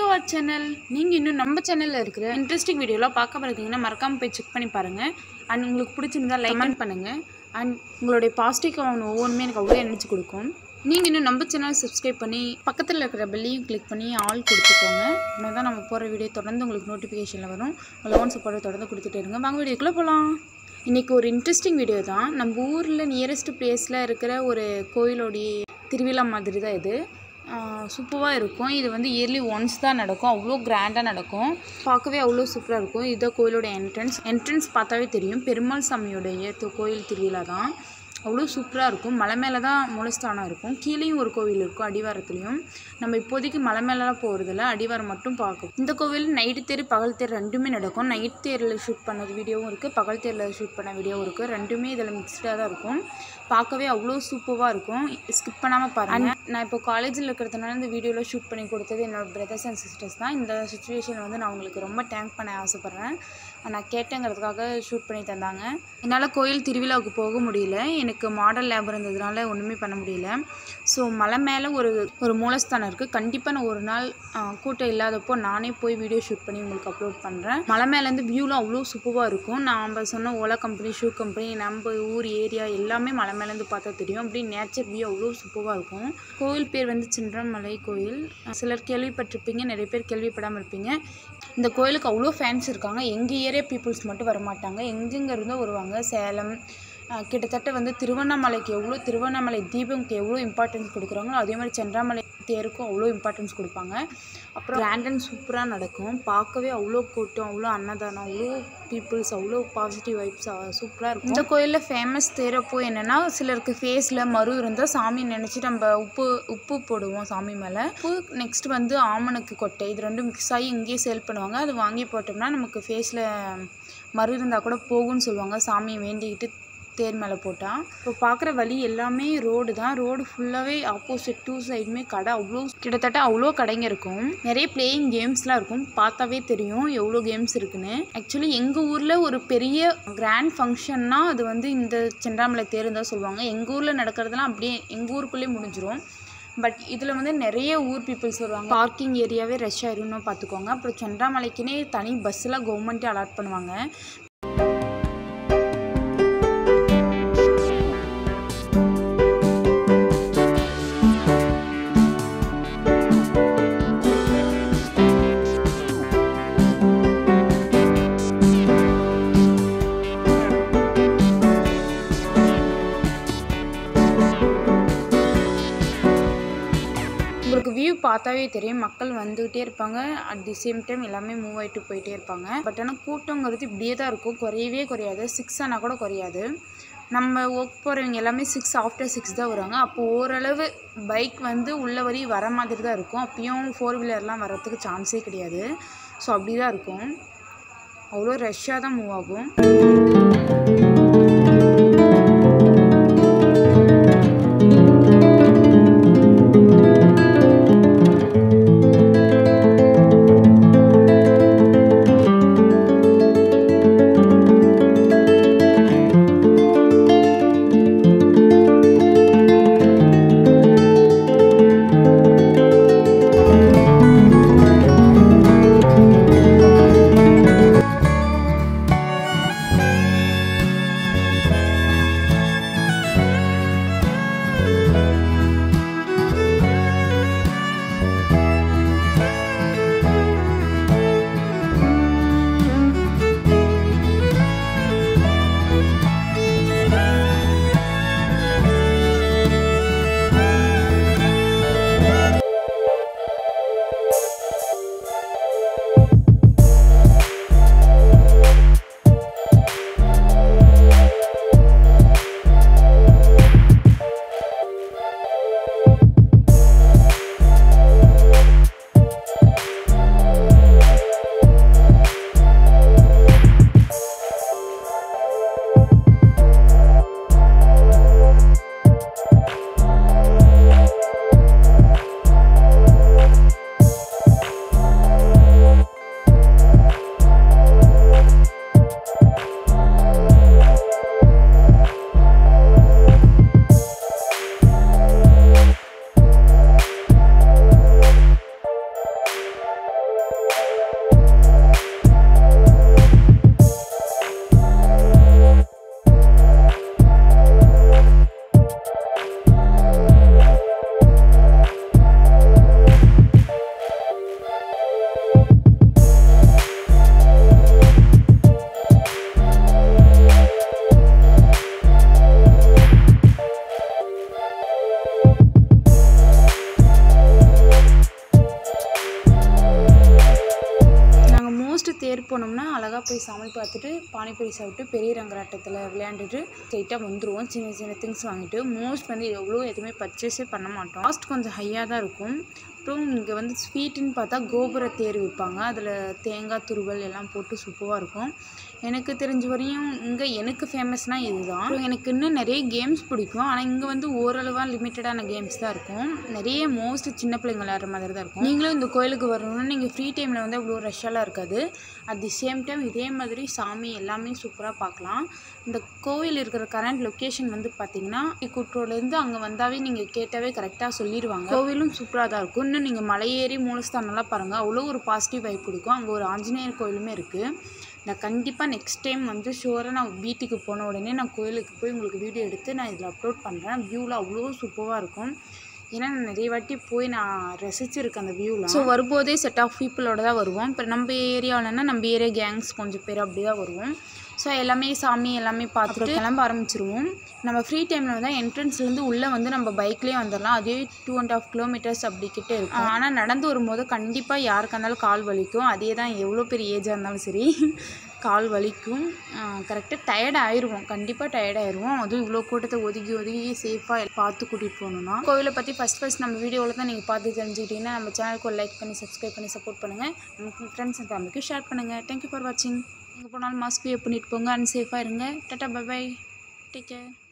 our channel நீங்கள் இன்னும் நம்ம சேனலில் இருக்கிற இன்ட்ரெஸ்டிங் வீடியோலாம் பார்க்க இருக்கீங்கன்னா மறக்காமல் போய் செக் பண்ணி பாருங்கள் அண்ட் உங்களுக்கு பிடிச்சிருந்தா லைக் பண்ணுங்கள் அண்ட் உங்களுடைய பாசிட்டிவ் அவன் ஒவ்வொன்றுமே எனக்கு அவ்வளோ எனர்ஜி கொடுக்கும் நீங்கள் இன்னும் நம்ம சேனல் சப்ஸ்கிரைப் பண்ணி பக்கத்தில் இருக்கிற பெல்லையும் கிளிக் பண்ணி ஆல் கொடுத்துக்கோங்க அப்படின்னா தான் நம்ம போகிற வீடியோ தொடர்ந்து உங்களுக்கு நோட்டிஃபிகேஷனில் வரும் லோன் சப்போர்ட்டை தொடர்ந்து கொடுத்துட்டே இருங்க வாங்க வீடியோக்குள்ளே போகலாம் இன்றைக்கி ஒரு இன்ட்ரெஸ்டிங் வீடியோ தான் நம்ம ஊரில் நியரஸ்ட் பிளேஸில் இருக்கிற ஒரு கோயிலோடைய திருவிழா மாதிரி தான் இது சூப்பராக இருக்கும் இது வந்து இயர்லி ஒன்ஸ் தான் நடக்கும் அவ்வளோ கிராண்டாக நடக்கும் பார்க்கவே அவ்வளோ சூப்பராக இருக்கும் இதுதான் கோயிலோட என்ட்ரன்ஸ் என்ட்ரன்ஸ் பார்த்தாவே தெரியும் பெருமாள் சாமியோடைய து- கோயில் திருவிழா தான் அவ்வளோ சூப்பராக இருக்கும் மலை மேலே தான் மூலஸ்தானம் இருக்கும் கீழேயும் ஒரு கோவில் இருக்கும் அடிவாரத்துலேயும் நம்ம இப்போதைக்கு மலை மேலெலாம் போகிறதில்ல அடிவாரம் மட்டும் பார்க்கும் இந்த கோவில் நைட்டு தேர் பகல் தேர் ரெண்டுமே நடக்கும் நைட் தேரில் ஷூட் பண்ணது வீடியோவும் இருக்குது பகல் தேரில் ஷூட் பண்ண வீடியோவும் இருக்குது ரெண்டுமே இதில் மிக்ஸ்டாக தான் இருக்கும் பார்க்கவே அவ்வளோ சூப்பராக இருக்கும் ஸ்கிப் பண்ணாமல் பாருங்கள் நான் இப்போ காலேஜில் இருக்கிறதுனால இந்த வீடியோவில் ஷூட் பண்ணி கொடுத்தது என்னோட பிரதர்ஸ் அண்ட் சிஸ்டர்ஸ் தான் இந்த சுச்சுவேஷன் வந்து நான் உங்களுக்கு ரொம்ப தேங்க் பண்ண ஆசைப்பட்றேன் நான் கேட்டேங்கிறதுக்காக ஷூட் பண்ணி தந்தாங்க என்னால் கோயில் திருவிழாவுக்கு போக முடியல எனக்கு மாடல் லேப் இருந்ததுனால ஒன்றுமே பண்ண முடியல ஸோ மலை மேலே ஒரு ஒரு மூலஸ்தானம் இருக்குது கண்டிப்பாக நான் ஒரு நாள் ஆ, கூட்டம் இல்லாதப்போ நானே போய் வீடியோ ஷூட் பண்ணி உங்களுக்கு அப்லோட் பண்ணுறேன் மலை மேலேருந்து வியூலாம் அவ்வளோ சூப்பராக இருக்கும் நாம் சொன்ன ஓலா கம்பெனி ஷூ கம்பெனி நம்ம ஊர் ஏரியா எல்லாமே மலை மேலேருந்து பார்த்தா தெரியும் அப்படி நேச்சர் வியூ அவ்வளோ சூப்பராக இருக்கும் கோயில் பேர் வந்து சின்றமலை கோயில் சிலர் கேள்விப்பட்டிருப்பீங்க நிறைய பேர் கேள்விப்படாமல் இருப்பீங்க இந்த கோயிலுக்கு அவ்வளோ ஃபேன்ஸ் இருக்காங்க எங்கள் ஏரியா பீப்புள்ஸ் மட்டும் வர மாட்டாங்க எங்கெங்க இருந்தோ வருவாங்க சேலம் அஹ், கிட்டத்தட்ட வந்து திருவண்ணாமலைக்கு எவ்வளோ திருவண்ணாமலை தீபம்க்கு எவ்வளோ இம்பார்ட்டன்ஸ் கொடுக்குறாங்களோ அதே மாதிரி சென்றாமலை தேருக்கும் அவ்வளோ இம்பார்ட்டன்ஸ் கொடுப்பாங்க அப்புறம் கிராண்ட் அண்ட் சூப்பராக நடக்கும் பார்க்கவே அவ்வளோ கூட்டம் அவ்வளோ அன்னதானம் அவ்வளோ பீப்புள்ஸ் அவ்வளோ பாசிட்டிவ் வைப்ஸ் சூப்பராக இருக்கும் இந்த கோயிலில் ஃபேமஸ் தேரப்போ என்னென்னா சிலருக்கு ஃபேஸில் மறு இருந்தால் சாமி நினச்சி நம்ம உப்பு உப்பு போடுவோம் சாமி மேலே உப்பு நெக்ஸ்ட் வந்து ஆமணக்கு கொட்டை இது ரெண்டும் மிக்ஸ் ஆகி இங்கேயே சேல் பண்ணுவாங்க அது வாங்கி போட்டோம்னா நமக்கு ஃபேஸில் மறு இருந்தால் கூட போகும்னு சொல்லுவாங்க சாமியை வேண்டிக்கிட்டு தேர் மேலே போட்டால் இப்போ பார்க்குற வழி எல்லாமே ரோடு தான் ரோடு ஃபுல்லாகவே ஆப்போசிட் டூ சைடுமே கடை அவ்வளோ கிட்டத்தட்ட அவ்வளோ கடைங்க இருக்கும் நிறைய பிளேயிங் கேம்ஸ்லாம் இருக்கும் பார்த்தாவே தெரியும் எவ்வளோ கேம்ஸ் இருக்குன்னு ஆக்சுவலி எங்கள் ஊரில் ஒரு பெரிய கிராண்ட் ஃபங்க்ஷன்னா அது வந்து இந்த சென்றாமலை தேர் தான் சொல்லுவாங்க எங்கள் ஊரில் நடக்கிறதுலாம் அப்படியே எங்கள் ஊருக்குள்ளேயே முடிஞ்சிரும் பட் இதில் வந்து நிறைய ஊர் பீப்புள்ஸ் வருவாங்க பார்க்கிங் ஏரியாவே ரஷ் ஆயிரும்னு பார்த்துக்கோங்க அப்புறம் சென்றாமலைக்குன்னே தனி பஸ்ஸெலாம் கவர்மெண்ட்டே அலாட் பண்ணுவாங்க உங்களுக்கு வியூ பார்த்தாவே தெரியும் மக்கள் வந்துகிட்டே இருப்பாங்க அட் தி சேம் டைம் எல்லாமே மூவ் ஆகிட்டு போயிட்டே இருப்பாங்க பட் ஆனால் கூட்டங்கிறது இப்படியே தான் இருக்கும் குறையவே குறையாது சிக்ஸ் ஆனால் கூட குறையாது நம்ம ஒர்க் போகிறவங்க எல்லாமே சிக்ஸ் ஆஃப்டர் சிக்ஸ் தான் வருவாங்க அப்போ ஓரளவு பைக் வந்து உள்ள வரி வர மாதிரி தான் இருக்கும் அப்பயும் ஃபோர் வீலர்லாம் வர்றதுக்கு சான்ஸே கிடையாது ஸோ அப்படி தான் இருக்கும் அவ்வளோ ரஷ்ஷாக தான் மூவ் ஆகும் தேர் போனோம்னா அழகாக போய் சாமி பார்த்துட்டு பானிபூரி சாப்பிட்டு பெரிய ரங்கராட்டத்தில் விளையாண்டுட்டு ஸ்ட்ரைட்டாக வந்துடுவோம் சின்ன சின்ன திங்ஸ் வாங்கிட்டு மோஸ்ட் வந்து எவ்வளோ எதுவுமே பர்ச்சேஸே பண்ண மாட்டோம் காஸ்ட் கொஞ்சம் ஹையாக தான் இருக்கும் அப்புறம் இங்கே வந்து ஸ்வீட்டுன்னு பார்த்தா கோபுர தேர் விற்பாங்க அதில் தேங்காய் துருவல் எல்லாம் போட்டு சூப்பராக இருக்கும் எனக்கு தெரிஞ்ச வரையும் இங்கே எனக்கு ஃபேமஸ்னால் இதுதான் அப்புறம் எனக்கு இன்னும் நிறைய கேம்ஸ் பிடிக்கும் ஆனால் இங்கே வந்து ஓரளவாக லிமிட்டடான கேம்ஸ் தான் இருக்கும் நிறைய மோஸ்ட் சின்ன பிள்ளைங்க விளையாடுற மாதிரி தான் இருக்கும் நீங்களும் இந்த கோயிலுக்கு வரணும்னா நீங்கள் ஃப்ரீ டைமில் வந்து அவ்வளோ ரஷ்ஷெல்லாம் இருக்காது அட் தி சேம் டைம் இதே மாதிரி சாமி எல்லாமே சூப்பராக பார்க்கலாம் இந்த கோவில் இருக்கிற கரண்ட் லொக்கேஷன் வந்து பார்த்தீங்கன்னா கூட்டோலேருந்து அங்கே வந்தாவே நீங்கள் கேட்டாவே கரெக்டாக சொல்லிடுவாங்க கோவிலும் சூப்பராக தான் இருக்கும் இன்னும் நீங்கள் மலையேறி மூலஸ்தானம்லாம் பாருங்கள் அவ்வளோ ஒரு பாசிட்டிவ் வைப் கொடுக்கும் அங்கே ஒரு ஆஞ்சநேயர் கோயிலுமே இருக்குது நான் கண்டிப்பாக நெக்ஸ்ட் டைம் வந்து ஷுவராக நான் வீட்டுக்கு போன உடனே நான் கோயிலுக்கு போய் உங்களுக்கு வீடியோ எடுத்து நான் இதில் அப்லோட் பண்ணுறேன் வியூவில் அவ்வளோ சூப்பராக இருக்கும் ஏன்னா நான் நிறைய வாட்டி போய் நான் ரசிச்சிருக்கேன் அந்த வியூவில் ஸோ வரும்போதே செட் ஆஃப் பீப்புளோட தான் வருவோம் இப்போ நம்ம ஏரியாவிலன்னா நம்ம ஏரியா கேங்ஸ் கொஞ்சம் பேர் அப்படி தான் வருவோம் ஸோ எல்லாமே சாமி எல்லாமே பார்த்துட்டு கிளம்ப ஆரம்பிச்சிருவோம் நம்ம ஃப்ரீ டைமில் வந்து என்ட்ரன்ஸ்லேருந்து உள்ளே வந்து நம்ம பைக்லேயே வந்துடலாம் அதே டூ அண்ட் ஆஃப் கிலோமீட்டர்ஸ் அப்படி கிட்டே இருக்கும் ஆனால் நடந்து வரும்போது கண்டிப்பாக யாருக்கா இருந்தாலும் கால் வலிக்கும் அதே தான் எவ்வளோ பெரிய ஏஜாக இருந்தாலும் சரி கால் வலிக்கும் கரெக்டாக டயர்ட் ஆயிடுவோம் கண்டிப்பாக டயர்ட் ஆயிடுவோம் அதுவும் இவ்வளோ கூட்டத்தை ஒதுக்கி ஒதுக்கி சேஃபாக பார்த்து கூட்டிகிட்டு போகணுன்னா கோவிலை பற்றி ஃபஸ்ட் ஃபஸ்ட் நம்ம வீடியோவில் தான் நீங்கள் பார்த்து தெரிஞ்சுக்கிட்டீங்கன்னா நம்ம சேனலுக்கு ஒரு லைக் பண்ணி சப்ஸ்கிரைப் பண்ணி சப்போர்ட் பண்ணுங்கள் நம்ம ஃப்ரெண்ட்ஸ் அண்ட் ஃபேமிலிக்கு ஷேர் பண்ணுங்கள் தேங்க்யூ ஃபார் வாட்சிங் எங்கே போனாலும் மாஸ்க் வியர் பண்ணிட்டு போங்க அண்ட் சேஃபாக இருங்க tata bye bye take care